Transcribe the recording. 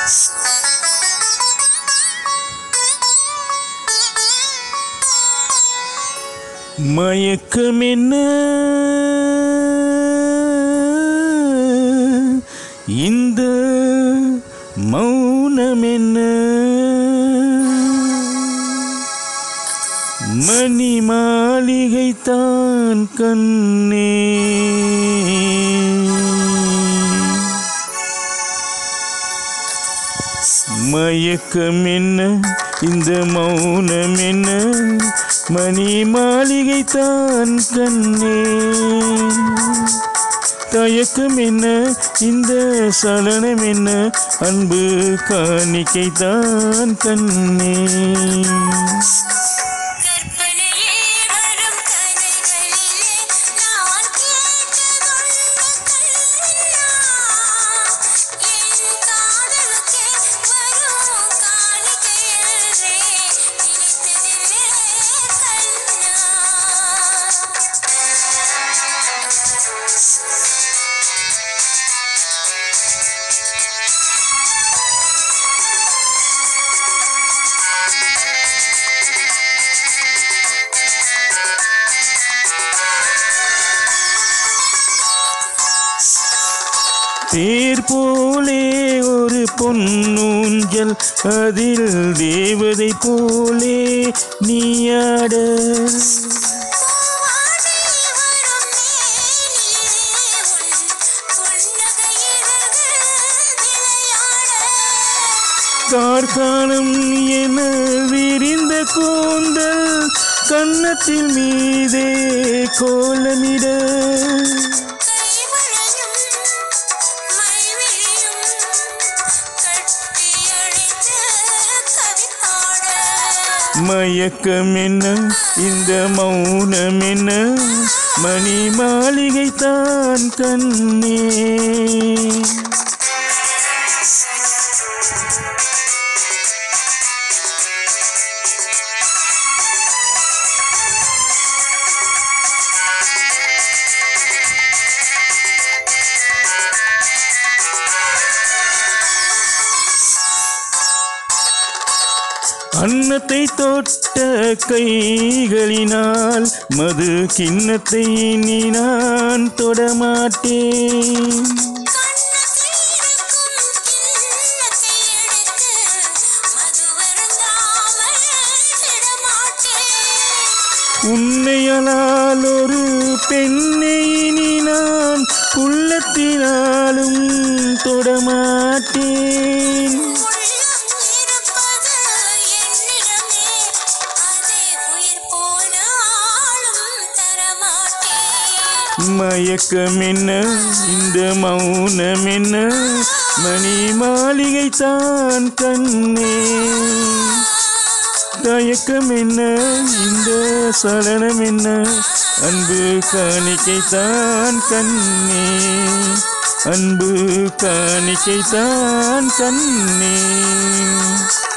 மயக்கம் என்ன இந்த மௌனம் என்ன மணி மாளிகை தான் கண்ணே மயக்கம் என்ன இந்த மௌனம் என்ன மணி மாளிகை தான் கண்ணே தயக்கம் என்ன இந்த சலனம் என்ன அன்பு காணிக்கை தான் கண்ணே கற்பனையே வரும் கதைகளிலே நான் கேட்டதுள்ள கண்ணா என் காதலுக்கே வரும் காணிக்கையன்றே நினைத்ததில்லே தேர் போலே ஒரு பொன்னூஞ்சல் அதில் தேவதை போலே நீயாட பூவாடை வரும் மேனிலே உன் புன்னகையிரகு விளையாட கார்காலம் என விரிந்த கூந்தல் கன்னத்தில் மீதே கோலமிட கைவளையும் மைவிழியும் கட்டியழித்து கவி பாட மயக்கம் என்ன இந்த மௌனம் என்ன மணி மாளிகை தான் கண்ணே அன்னத்தை தொட்ட கைகளினால் மது கிண்ணத்தை நீ நான் தொடமாட்டேன் கண்ணத்தில் இருக்கும் கிண்ணத்தை எடுத்து மது வருந்தாமல் விடமாட்டேன் உன்னையலால் ஒரு பெண்ணை நீ நான் உள்ளத்தினாலும் தொடமாட்டேன் உள்ளம் இருப்பது என்னிடமே அதை உயிர் போனாலும் தரமாட்டேன் மயக்கம் என்ன இந்த மௌனம் என்ன மணி மாளிகை தான் கண்ணே தயக்கம் என்ன இந்த சலனம் என்ன அன்பு காணிக்கை தான் கண்ணே அன்பு காணிக்கை தான் கண்ணே